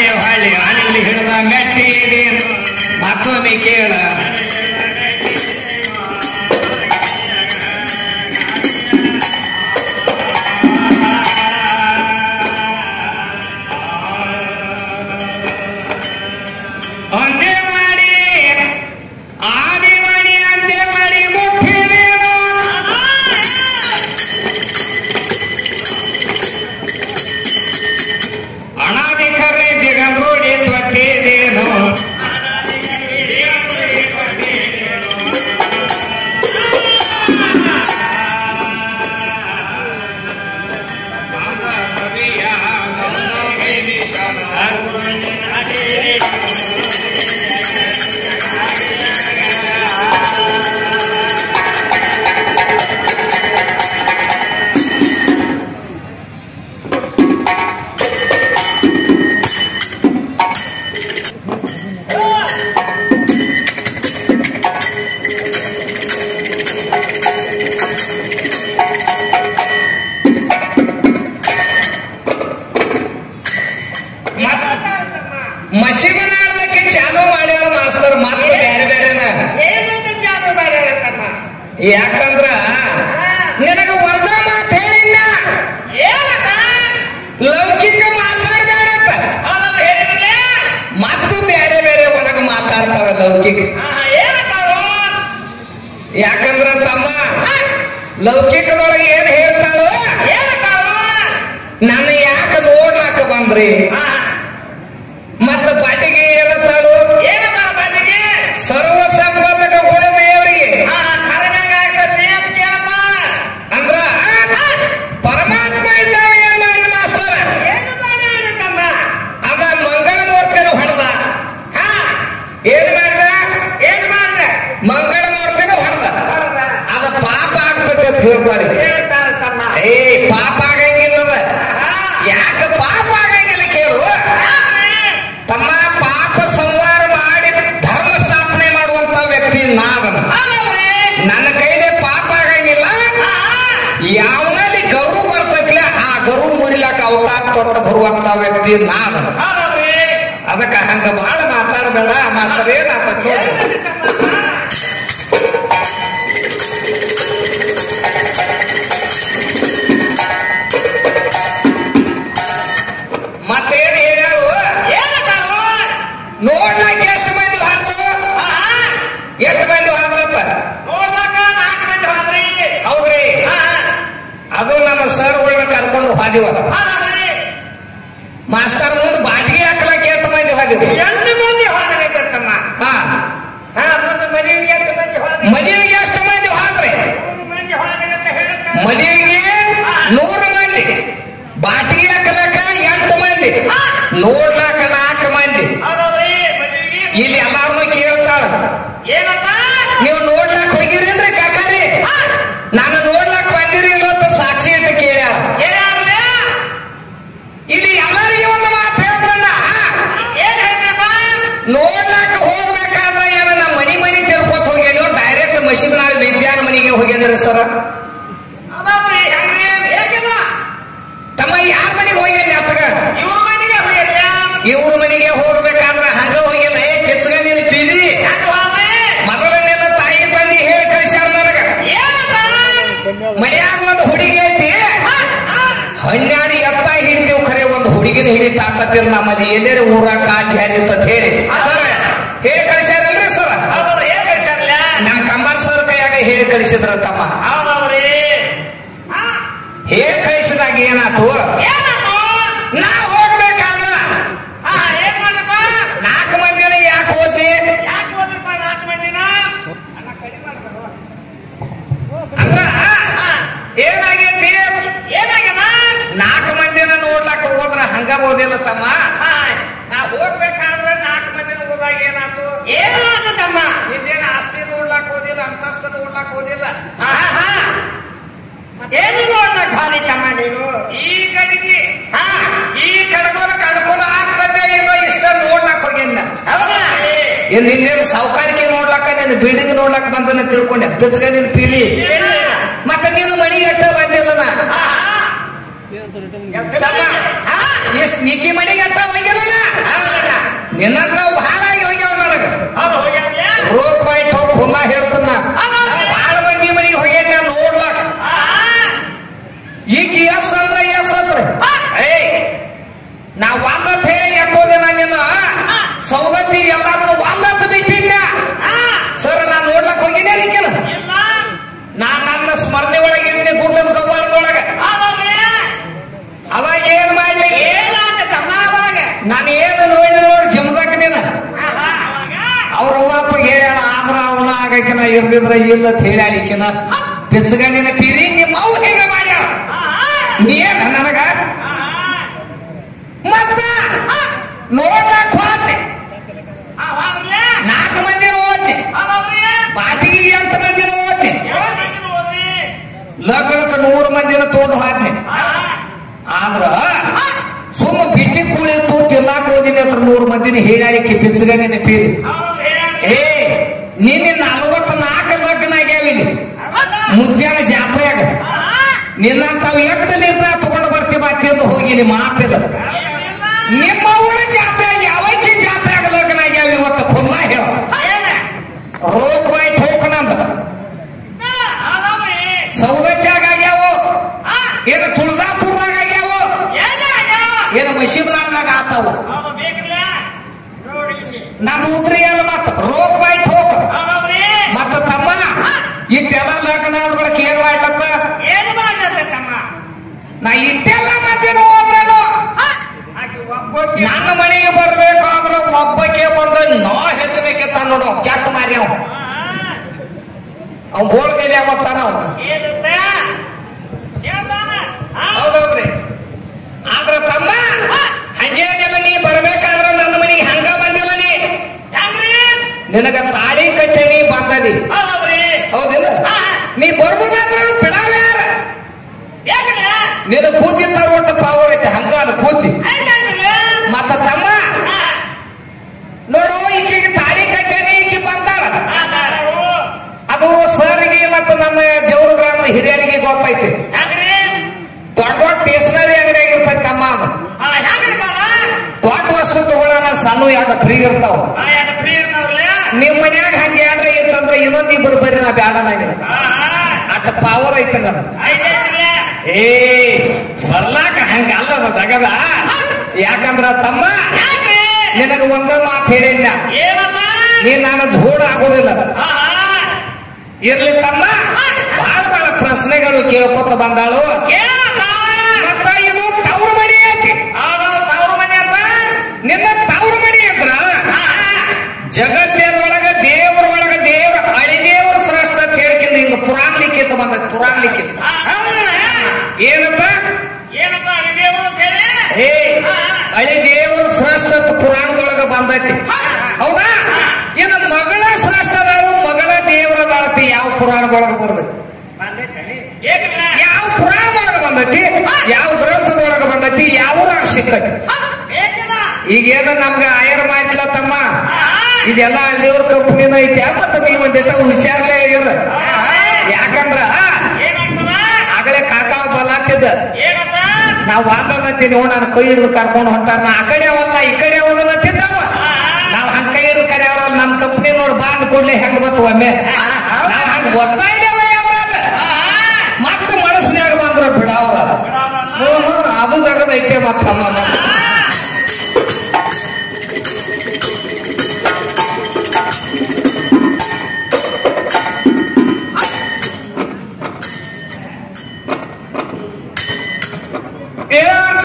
ಹೊಳ್ಳಿ ಅಲ್ಲಿ ಹಿಡಿದ ಮೆಟ್ಟಿದೆ ಮತ್ತೊಮ್ಮೆ ಕೇಳ ಒಂದೇ ಮಾಡಿ ಆದಿ ಮಾಡಿ ಅಂತೆ ಮಾಡಿ ಮುಟ್ಟಿದೇನು ಅನಾಧಿಕರೇ ದಿಗಂದ್ರೋಡಿ ತೊಟ್ಟಿದೇನು ಮಸಿಬನಾಡಲಿಕ್ಕೆ ಚಾಲು ಮಾಡ್ಯಾಳ ಮಾಸ್ತರ್ ಮತ್ತೆ ಬೇರೆ ಬೇರೆನ ಏನಂತ ಜಾದು ಮಾಡ್ಯಾರತ್ತಮ್ಮ ಯಾಕಂದ್ರ ನಿನಗ ಒಂದ ಮಾತು ಹೇಳಿಲ್ಲ ಏನಕ್ಕ ಲೌಕಿಕ ಮಾತಾಡ್ಬೇಡತ್ತ ಅದನ್ನ ಹೇಳಿದ್ರಲ್ಲ ಮತ್ತು ಬೇರೆ ಬೇರೆ ಒಳಗ ಮಾತಾಡ್ತಾವ ಲೌಕಿಕ ಏನಕ್ಕಾವು ಯಾಕಂದ್ರ ತಮ್ಮ ಲೌಕಿಕದೊಳಗೆ ಏನ್ ಹೇಳ್ತಾಳು ಏನಕ್ಕಾವು ನನ್ನ ಯಾಕೆ ನೋಡ್ಲಾಕ ಬಂದ್ರಿ ಮತ್ತ ಬಾಟಿಗೆ ಹೇಳ್ತಾಳು ಏನಕ್ಕಾವ ಬಂದಿಗೆ ಸರ್ವ ಸಂಪದಕ ಹೊರದೇವರಿಗೆ ಕರಮ್ಯಾಗ ಆಗ್ತದೆ ಅಂತ ಕೇಳಪ್ಪ ಅಂದ್ರ ಪರಮಾತ್ಮ ಇದ್ದಾವ ಏನ್ ಮಾಡಿ ಮಾಸ್ತರ ಏನು ಮಾಡ್ಯಾರತ್ತಮ್ಮ ಅದ ಮಂಗಳ ಮೂರ್ತಿನ ಹೊಡೆದ ಹಾ ಏನ್ ಮಾಡ್ದ ಏನ್ ಮಾಡ್ದೆ ಮಂಗಳ ಮೂರ್ತಿನ ಹೊಡೆದ ಹೌದಾ? ಅದ ಪಾಪ ಆಗ್ತದೆ ಅಂತ ಹೇಳ್ಬಾರಿ ಹೇಳ್ತಾರತ್ತಮ್ಮ ಏ ಪಾಪ ಆಗಂಗಿಲ್ಲ ಅದ. ಆಹಾ. ಯಾಕ ಪಾಪ ಆಗಂಗಿಲ್ಲ ಕೇಳು ಯಾಕ್ರಿ? ತಮ್ಮ ಪಾಪ ಸಂಹಾರ ಮಾಡಿ ಧರ್ಮ ಸ್ಥಾಪನೆ ಮಾಡುವಂತ ವ್ಯಕ್ತಿ ನಾದನ ಹೌದಲ್ರಿ? ನನ್ನ ಕೈಲೇ ಪಾಪ ಆಗಂಗಿಲ್ಲ ಆಹಾ. ಯಾವನಲ್ಲಿ ಗರು ಬರ್ತೈತಿಲ್ಲ ಆ ಗರು ಮುರಿಲಾಕ ಅವತಾರ ತೊಟ್ಟ ಬರುವಂತ ವ್ಯಕ್ತಿ ನಾದನ ಹೌದಲ್ರಿ? ಅದಕ್ಕ ಹಂಗ ಬಹಳ ಮಾತಾಡಬೇಡ ಮಾಸ್ತರ್ ಏನಾತ ನೋಡಿ ಏನಂತಮ್ಮ? ಮತ್ತೇನ್ ಹೇಳು ಏನಕ್ಕಾವು? ನೋಡ್ಲಾಕ ಎಷ್ಟು ಮಂದಿ ಹಾದ್ರು ಆಹಾ. ಎಷ್ಟು ಮಂದಿ ಹಾದ್ರಪ್ಪ ನೋಡ್ಲಾಕ ನಾಲ್ಕು ಮಂದಿ ಹೋದ್ರಿ. ಹೌದ್ರಿ ಆಹಾ. ಅದು ನಮ್ಮ ಸರ್ಗಳನ್ನ ಕರ್ಕೊಂಡು ಹೋದಿವ ಹೌದಲ್ರಿ? ಮಾಸ್ತರ್ ಮುಂದೆ ಬಾಟಿಗೆ ಹಾಕ್ಲಕ್ಕೆ ಎಷ್ಟು ಮಂದಿ ಹೋದಿವಿ ಎಂಟು ಮಂದಿ ಹೋದ್ರೈತಮ್ಮ. ಹಾ ಹಾ, ಮುಂದೆ ಮದುವೆಗೆ ಎಂಟು ಮಂದಿ ಹೋದ್ರಿ. ಮದುವೆಗೆ ಎಷ್ಟು ಮಂದಿ ಹೋದ್ರಿ ಮೂರು ಮಂದಿ ಹೋದ್ರಂತ ಹೇಳ್ತಾರೆ. ಮದುವೆಗೆ ನೂರು ಮಂದಿ ಬಾಟಿಗೆ ಹಾಕಲಕ್ಕ ಎಂಟು ಮಂದಿ ನೋಡ್ಲಾಕ ನಾಲ್ಕು ಮಂದಿ ಹೌದಲ್ರಿ? ಮದುವೆಗೆ ಇಲ್ಲಿ ಎಲ್ಲಾರನು ಕೇಳ್ತಾಳ ಏನಂತ? ನೀವು ನೋಡ್ಲಾಕ್ ಹೋಗಿರೇನ್ರಿ ಕಾಕಾರಿ ನಾನು ನೋಡ್ಲಾಕ್ ಬಂದಿರಿ ಇವತ್ತು ಸಾಕ್ಷಿ ಅಂತ ಕೇಳ್ಯಾರ ಏನಾದ್ರಿ? ಇಲ್ಲಿ ಎಲ್ಲರಿಗೆ ಒಂದು ಮಾತು ಹೇಳ್ತಾನ ಏನ್ ಹೇಳ್ತೀರಪ್ಪ? ನೋಡ್ಲಾಕ ಹೋಗ್ಬೇಕಾದ್ರೆ ಏನ ನಮ್ಮ ಮನಿ ಮನಿ ತಿರ್ಕೋತ್ ಹೋಗ್ಯಾನೋ ಡೈರೆಕ್ಟ್ ಮಷಿನ್ ನಾಳೆ ವಿದ್ಯಾನ ಮನೆಗೆ ಹೋಗ್ಯಾನ್ರಿ ಸರ್ ಹೌದಲ್ರಿ? ಹೆಂಗ್ರಿ? ಹೇಗಿಲ್ಲ? ತಮ್ಮ ಯಾರ ಮನೆಗೆ ಹೋಗ್ಯಾನ ಅತ್ತಗ ಇವ್ರ ಮನೆಗೆ ಹೋಗಿರ್ಲ? ಇವ್ರ ಮನೆಗೆ ಹೋಗ್ಬೇಕಾದ್ರ ಹಂಗ ಹೋಗಿಲ್ಲ ಏ ಕಿಚ್ಗ ನೀನು ಪಿದಿ ಹೆಂಗ್ ಹೋದ್ರಿ? ಮೊದಲ ನಿನ್ನ ತಾಯಿ ತಂದಿ ಹೇಳಿ ಕಳಿಸ್ಯಾರ ನನಗ ಏನಂತ? ಮನ್ಯಾಗ ಒಂದು ಹುಡುಗಿ ಐತಿ ಹಾ, ಹಾ. ಹನ್ನೆರಡು ಎತ್ತ ಹಿಡಿತೀವಿ ಖರೆ ಒಂದು ಹುಡುಗಿನ ಹಿಡಿ ತಾಕತ್ತಿರ ನಮ್ಮಲ್ಲಿ ಎಲ್ಲೇರೆ ಊರಾಗ ಕಾಚಿ ಹರಿತ ಅಂತ ಹೇಳಿ ಸರ್ ಹೇಳಿ ಕಳಿಸ್ಯಾರಲ್ರಿ ಸರ್ ಹೌದಲ್ರಿ? ಏನ್ ಕಳ್ಸ್ಯಾರ್ಲ? ನಮ್ ಕಂಬಾರ್ ಸರ್ ಕೈಯಾಗ ಹೇಳಿ ಕಳಿಸಿದ್ರ ತಮ್ಮ ಹೌದಲ್ರಿ? ಹಾ, ಹೇಳಿ ಕಳಿಸಿದಾಗ ಏನಾತು ಏನಾತು? ನಾ ಹೋಗ್ಬೇಕಾದ್ರ ಹಾ, ಏನ್ ಮಾಡ್ರಪ್ಪ? ನಾಲ್ಕು ಮಂದಿನ ಯಾಕೆ ಹೋದ್ನಿ ಯಾಕ್ ಹೋದ್ರಪ್ಪ ನಾಲ್ಕು ಮಂದಿನ? ಅಣ್ಣ, ಕಡಿಮೆ ಮಾಡ್ಬೇಕು. ಅಂದ್ರ ಹಾ, ಏನಾಗೈತಿ ಏನಾಗ್ಯದ? ನಾಲ್ಕು ಮಂದಿನ ನೋಡ್ಲಾಕ ಹೋದ್ರ ಹಂಗ ಓದಿಲ್ಲ ತಮ್ಮ ಹಾ, ನಾ ಹೋಗ್ಬೇಕಾದ್ರೆ ನಾಲ್ಕು ಮಂದಿನ ಹೋದಾಗ ಏನಾತು ಏನಾತಮ್ಮ? ಇದೇನ ಆಸ್ತಿ ನೋಡ್ಲಾಕ ಹೋದಿಲ್ಲ ಅಂತಸ್ತ ನೋಡ್ಲಾಕ ಹೋದಿಲ್ಲ ಹಾ, ಹಾ. ಏನು ನೋಡ್ಲಕ್ ಭಾರಿತಮ್ಮ ನೀನು ಈ ಕಡೆಗೆ ಹಾ ಈ ಕಡ್ಗೋಲ ಕಡ್ಗೋಲ ಆಗ್ತದೆ ಏನೋ ಇಷ್ಟ ನೋಡ್ಲಾಕ್ ಹೋಗಿಲ್ಲ ಹೌದಾ ಏನ್ ನಿನ್ನೇನು ಸಾವುಕಾರಿಕೆ ನೋಡ್ಲಾಕ ನೀನು ಬಿಲ್ಡಿಂಗ್ ನೋಡ್ಲಾಕ ಬಂದನ ತಿಳ್ಕೊಂಡೆ ಪಿಚ್ಕ ನೀನ್ ಪೀಲಿ ಇಲ್ಲ. ಮತ್ತೆ ನೀನು ಮನಿ ಗಟ್ಟ ಬಂದಿಲ್ಲ ನಾ ಹಾ, ಹಾ. ತಮ್ಮ, ಹಾ, ಎಷ್ಟ್ ನಿಕ್ಕಿ ಮನಿ ಗಟ್ಟ ಹೋಗಿಲ್ಲ ನಾ? ಹೌದು. ನಿನ್ನಂತ ಬಹಳ ಆಗಿ ಹೋಗ್ಯಾವ ನನಗ ಹೌದು ಹೋಗ್ಯಾವ್ರಿ? ರೋಕ್ ಬಾಯ್ಟ್ ಹೋಗಿ ಖುಲ್ಲ ಹೇಳ್ತಾನ ಬಹಳ ಮಂದಿ ಮನೆಗೆ ಹೋಗ್ಯಾನ ನಾನು ನೋಡ್ಲಾಕ ಆ, ಈಗ ಎಸ್ ಅಂದ್ರ ಎಸ್ ಅಂದ್ರ ಏಯ್ ನಾ ಒಂದತ್ ಹೇಳಿ ಯಾಕೋದೆ ನಾನು ನಿನ್ನ ಸೌದತ್ತಿ ಎಲ್ಲಾನು ಒಂದತ್ ಬಿಟ್ಟಿಲ್ಲ ಆ, ಸರ್ ನಾನು ನೋಡ್ಲಕ್ ಹೋಗಿನೇ ನಿಕ್ಕಿನ ಇಲ್ಲ ನಾ ನನ್ನ ಸ್ಮರಣೆ ಒಳಗಿದ್ದೆ ಗುಡ್ಡದ ಕವ್ವಾಳದೊಳಗ ಹೌದೌದ್ರಿ? ಅವಾಗ ಏನ್ ಮಾಡ್ಲಿ ಏನಾತ ತಮ್ಮ ಅವಾಗ? ನಾನು ಏನು ನೋಡಿ ನೋಡಿ ಜಮದಾಗ ನೀನ ಆಹಾ, ಅವಾಗ? ಅವ್ರ ಅವ್ವಪ್ಪ ಹೇಳ್ಯಾಳ ಆದ್ರ ಅವನ ಆಗಕಿನ ಇರ್ದಿದ್ರ ಇಲ್ಲ ಅಂತ ಹೇಳ್ಯಾಳಿಕಿನ ಬೆಚ್ಚಗ ನಿನ್ನ ಪಿರಿ ನಿಮ್ಮ ಅವು ಹೆಂಗ ಮಾಡ್ಯಾಳ ಆಹಾ, ನೀನ್ ನನಗ ಆಹಾ. ಮತ್ತ ನೋಡ್ಲಾಕ್ ಹೋದ್ನೆ ಆ, ಹೌದ್ರಿ? ನಾಲ್ಕು ಮಂದಿ ಓದ್ನೆ ಹೌದೌದ್ರಿ? ಬಾಟಿಗೆ ಎಂಟು ಮಂದಿ ಓದ್ನೆ ಏಳ್ ಮಂದಿನೂ ಹೋದ್ರಿ? ಲಗ್ನಕ್ಕೆ ನೂರು ಮಂದಿನ ತೋಡು ಹಾದ್ನೆ ಆಹಾ, ಆದ್ರ ಸುಮ್ಮ ಬಿಟ್ಟಿ ಕೂಳಿ ತೂ ತಿನ್ನಾಕ ಓದಿನಿ ಹತ್ರ ನೂರು ಮಂದಿನ ಹೇಳಾಳಿಕೆ ಬೆಚ್ಚಗ ನಿನ್ನ ಪಿರಿ ಹೌದೌದ್ರಿ, ಹೇಳ್ರಿ. ಏ ನಿನ್ನೆ ನಲವತ್ತ ನಾಲ್ಕು ಲಗ್ನ ಆಗ್ಯಾವ ಇಲ್ಲಿ ಹೌದಾ? ಮುದ್ಯಾನ ಜಾತ್ರೆಯಾಗ ಆಹಾ, ನಿನ್ನಂತಾವ್ ಎಷ್ಟು ನಿರ್ಣಯ ತಗೊಂಡು ಬರ್ತೀವಿ ಬರ್ತಿದ್ದು ಹೋಗಿಲಿ ಮಾಪಿಲ್ಲ ಏನಿಲ್ಲ? ನಿಮ್ಮ ಊರ ಜಾತ್ರೆ ಯಾವಕ್ಕೆ ಜಾತ್ರೆ ಆಗ ಲಗ್ನ ಆಗ್ಯಾವ ಇವತ್ತು ಖುಲ್ಲ ಹೇಳ ಏನ? ರೋಕ್ ಬಾಯ್ ಹೋಕನಂದ ಆ, ಹೌದೌದ್ರಿ? ಸೌಗತ್ಯಾಗ ಆಗ್ಯಾವ ಆ, ಏನು ತುಳಸಾಪುರ್ನಾಗ ಆಗ್ಯಾವ ಏನ ಆಗ್ಯಾವ? ಏನು ಮಶೀಬ್ನಾಗ ಆತಾವ ಹೌದು, ಬೇಕಿಲ್ಲ? ನೋಡಿ ಇಲ್ಲಿ. ನಮ್ಮ ಉದ್ರಿ ಎಲ್ಲ ಮತ್ತ ರೋಕ್ ಬಾಯ್ ಹೋಕ ಹೌದೌದ್ರಿ? ಮತ್ತ ತಮ್ಮ ಇಟ್ಟೆಲ್ಲ ಲಗ್ನ ಆದ ಬರಕ್ ಏನ್ ಮಾಡ್ಲತ್ತ ಏನು ಮಾಡ್ಲತ್ತ ತಮ್ಮ? ನಾ ಇಟ್ಟೆಲ್ಲ ಮಂದಿನ ಹೋದ್ರೇನು ಆ, ಆಕಿ ಒಬ್ಬಾಕಿ. ನನ್ನ ಮನೆಗೆ ಬರ್ಬೇಕಾದ್ರ ಒಬ್ಬಕ್ಕೆ ಬಂದ ನಾ ಹೆಚ್ಚನಕ್ಕೆ ನೋಡು ಕೆಟ್ಟ ಮಾರಿ ಅವ ಆ, ಅವ್ ಬೋಳ್ಗೆಲೆ ಮತ್ತಾನ ಅವ ಏನಂತ? ಹೇಳ್ತಾನ? ಆ, ಹೌದೌದ್ರಿ ಆದ್ರ ತಮ್ಮ ಹಂಗೇನಿಲ್ಲ ನೀ ಬರ್ಬೇಕಾದ್ರ ನನ್ನ ಮನೆಗೆ ಹಂಗ ಬಂದಿಲ್ಲ ನೀ ಹೆಂಗ್ರಿ? ನಿನಗ ತಾಳಿ ಕಟ್ಟೇನಿ ಬಂದದಿ ಹೌದೌದ್ರಿ? ಹೌದಿಲ್ಲ ಆ, ನೀ ಬರ್ಬೋದಾದ್ರ ಬಿಡಾವ ಯಾರ ಯಾಕಲ್ಲ? ನಿನ್ನ ಕೂತಿತ್ತ ಒಟ್ಟು ಪಾವರ್ ಐತೆ ಹಂಗ ಅದು ಕೂತಿ ಹಂಗಾಗಿಲ್ಲ? ಮತ್ತ ತಮ್ಮ ಆ, ನೋಡು ಈಕಿಗೆ ತಾಳಿ ಕಟ್ಟೇನಿ ಈಕಿ ಬಂದಾರ ಆ, ನಾವು ಅದು ಸರ್ಗೆ ಮತ್ತು ನಮ್ಮ ಜೌರು ಗ್ರಾಮದ ಹಿರಿಯರಿಗೆ ಗೊತ್ತೈತಿ ಹೆಂಗ್ರಿ? ದೊಡ್ಡ ದೊಡ್ಡ ಸ್ಟೇಷನರಿ ಅಂಗಡಿಯಾಗ ಇರ್ತೈತಿ ತಮ್ಮ ಅದು ಆ, ಹೆಂಗ್ರಿ ಬಾಳ? ದೊಡ್ಡ ವಸ್ತು ತಗೊಳ್ಳೋಣ ಸಣ್ಣ ಎರಡು ಫ್ರೀ ಇರ್ತಾವ ಆ, ಯಾಕೆ ಫ್ರೀ ಇರ್ತಾವ್ರಲ್ಲ? ನಿಮ್ ಮನ್ಯಾಗ ಹಂಗೆ ಏನ್ರ ಇತ್ತಂದ್ರ ಇನ್ನೊಂದ್ ಇಬ್ಬರು ಬರ್ರಿ ನಾ ಬ್ಯಾಡ ನಾಗಿನ ಆ, ಆ, ಅಟ್ಟ ಪಾವರ್ ಐತೆ ನನ್ ಐತೈತ್ರಲ್ಲ? ಏ ಬರ್ಲಾಕ ಹಂಗಲ್ಲ ಅದ ದಗದ ಯಾಕಂದ್ರ ತಮ್ಮ ಯಾಕ್ರಿ? ನಿನಗ ಒಂದ ಮಾತು ಹೇಳಿಲ್ಲ ಏನಪ್ಪ? ನೀ ನಾನು ಜೋಡ್ ಆಗೋದಿಲ್ಲ ಆ, ಆ, ಇರ್ಲಿ ತಮ್ಮ ಬಹಳ ಬಹಳ ಪ್ರಶ್ನೆಗಳು ಕೇಳ್ಕೊತ ಬಂದಾಳು ಕೇಳಪ್ಪ? ಮತ್ತ ಇದು ತವ್ರ ಮನಿ ಐತಿ ಹೌದೌದು, ತವ್ರ ಮನೆ ಅಂತ? ನಿನ್ನ ತವ್ರ ಮನಿ ಅಂದ್ರ ಆ, ಆ, ಜಗತ್ತೇದ್ರೊಳಗ ದೇವ್ರ ಒಳಗ ದೇವ್ರ ಅಳಿದೇವ್ರ ಶ್ರೇಷ್ಠ ಅಂತ ಹೇಳ್ಕಿಂದ ಹಿಂಗ ಪುರಾಣ ಲಿಖಿತ ಬಂದೈತಿ ಪುರಾಣ ಲಿಖಿತ ಆ, ಹೌದಾ? ಏನಂತ ಏನಪ್ಪ ಅಳಿದೇವ್ರು ಅಂತ ಹೇಳಿ? ಏ ಅಳಿ ದೇವ್ರ ಶ್ರೇಷ್ಠ ಅಂತ ಪುರಾಣದೊಳಗ ಬಂದೈತಿ ಹೌದಾ ಇನ್ನು ಮಗಳ ಶ್ರೇಷ್ಠ ಅದಾಳು ಮಗಳ ದೇವರ ಬಾಳತಿ ಯಾವ ಪುರಾಣದೊಳಗ ಬರ್ತೈತಿ ಬಂದೈತೇನ್ರಿ? ಏಕಲ್ಲ? ಯಾವ ಪುರಾಣದೊಳಗ ಬಂದೈತಿ ಯಾವ ಗ್ರಂಥದೊಳಗ ಬಂದೈತಿ ಯಾವ ಊರಾಗ ಸಿಕ್ಕೈತಿ ಏಕಲ್ಲ? ಈಗೇನ ನಮ್ಗ ಆಯರ್ ಮಾಡ್ತಿಲ್ಲ ತಮ್ಮ ಆ, ಆ, ಇದೆಲ್ಲ ದೇವ್ರ ಕಂಪನಿನ ಐತಿ ಮತ್ತ ನೀವು ಒಂದಿಟ್ಟ ವಿಚಾರಲೇ ಇರ ಯಾಕಂದ್ರ ಏನಾಗ್ತದ? ಆಗಲೇ ಕಾಕ ಬಲಾತಿದ್ದ ಏನಂತ? ನಾವ್ ವಾದನತ್ತೀನಿ ನೋಡ್ ನಾನು ಕೈ ಹಿಡಿದು ಕರ್ಕೊಂಡು ಹೊಂಟಾರ ನಾ ಆ ಕಡೆ ಅವಲ್ಲ ಈ ಕಡೆ ಅವದನತ್ತಿದ್ದವ ನಾವ್ ಹಂಗ ಕೈ ಹಿಡಿದು ಕರೆಯವ್ರಲ್ಲ ನಮ್ ಕಂಪ್ನಿ ನೋಡ್ ಬಾಂದ್ ಕೂಡ್ಲೆ ಹೆಂಗ್ ಬತ್ತು ಒಮ್ಮೆ ನಾವ್ ಹಂಗ ಒತ್ತಾ ಇದ್ದೇವ ಯಾವ್ರಲ್ಲ ಆ, ಆ, ಮತ್ತ ಮನಸ್ನ್ಯಾಗ ಬಂದ್ರ ಬಿಡಾವ್ರ ಬಿಡೋದಲ್ಲ? ಹ್ಮ್, ಹ್ಮ್, ಅದು ತಗದೈತೆ ಮತ್ತಮ್ಮ